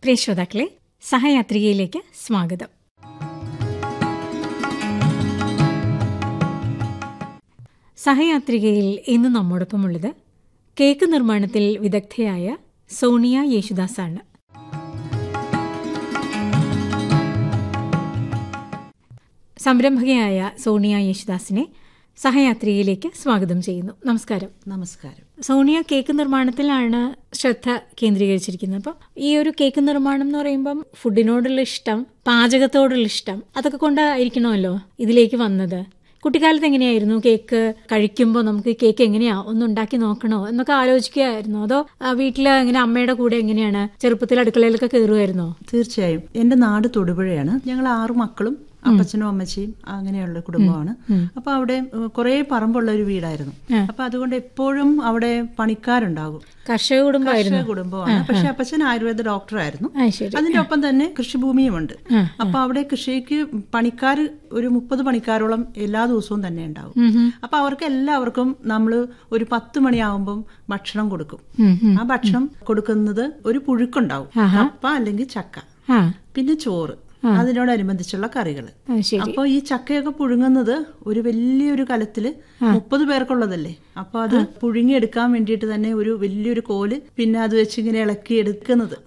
പ്രിയ ശ്രോതാക്കളെ സഹയാത്രികയിലേക്ക് സ്വാഗതം സഹയാത്രികയിൽ ഇന്ന് നമ്മോടൊപ്പമുള്ളത് കേക്ക് നിർമ്മാണത്തിൽ വിദഗ്ധയായ സോണിയ യേശുദാസാണ് സംരംഭകയായ സോണിയ യേശുദാസിനെ സഹയാത്രികയിലേക്ക് സ്വാഗതം ചെയ്യുന്നു നമസ്കാരം നമസ്കാരം സോണിയ കേക്ക് നിർമ്മാണത്തിലാണ് ശ്രദ്ധ കേന്ദ്രീകരിച്ചിരിക്കുന്നത് അപ്പം ഈ ഒരു കേക്ക് നിർമ്മാണം എന്ന് പറയുമ്പം ഫുഡിനോടുള്ള ഇഷ്ടം പാചകത്തോടുള്ള ഇഷ്ടം അതൊക്കെ കൊണ്ടായിരിക്കണമല്ലോ ഇതിലേക്ക് വന്നത് കുട്ടിക്കാലത്ത് എങ്ങനെയായിരുന്നു കേക്ക് കഴിക്കുമ്പോൾ നമുക്ക് കേക്ക് എങ്ങനെയാ ഒന്ന് ഉണ്ടാക്കി നോക്കണോ എന്നൊക്കെ ആലോചിക്കുകയായിരുന്നു അതോ ആ, വീട്ടില് ഇങ്ങനെ അമ്മയുടെ കൂടെ എങ്ങനെയാണ് ചെറുപ്പത്തിൽ അടുക്കളയിലൊക്കെ കയറുമായിരുന്നോ തീർച്ചയായും എന്റെ നാട് തൊടുപുഴയാണ് ഞങ്ങൾ ആറു മക്കളും അപ്പച്ചനും അമ്മച്ചിയും അങ്ങനെയുള്ള കുടുംബമാണ് അപ്പൊ അവിടെ കുറെ പറമ്പുള്ള ഒരു വീടായിരുന്നു അപ്പൊ അതുകൊണ്ട് എപ്പോഴും അവിടെ പണിക്കാരുണ്ടാകും കർഷക കുടുംബമായിരുന്നു കർഷക കുടുംബമാണ് പക്ഷെ അപ്പച്ചൻ ആയുർവേദ ഡോക്ടറായിരുന്നു ആ ശരി അതിന്റെ ഒപ്പം തന്നെ കൃഷിഭൂമിയുമുണ്ട് അപ്പൊ അവിടെ കൃഷിക്ക് പണിക്കാർ ഒരു മുപ്പത് പണിക്കാരോളം എല്ലാ ദിവസവും തന്നെ ഉണ്ടാവും ഉം ഉം. അപ്പൊ അവർക്ക് എല്ലാവർക്കും നമ്മൾ ഒരു പത്ത് മണിയാവുമ്പം ഭക്ഷണം കൊടുക്കും ഉം ഉം. ആ ഭക്ഷണം കൊടുക്കുന്നത് ഒരു പുഴുക്കുണ്ടാവും കപ്പ അല്ലെങ്കിൽ ചക്ക ആ പിന്നെ ചോറ് അതിനോടനുബന്ധിച്ചുള്ള കറികൾ ആ, ശരി അപ്പൊ ഈ ചക്കയൊക്കെ പുഴുങ്ങുന്നത് ഒരു വലിയൊരു കലത്തില് മുപ്പത് പേർക്കുള്ളതല്ലേ അപ്പൊ അത് പുഴുങ്ങിയെടുക്കാൻ വേണ്ടിയിട്ട് തന്നെ ഒരു വലിയൊരു കോല് പിന്നെ അത് വെച്ച് ഇങ്ങനെ ഇളക്കി എടുക്കുന്നത്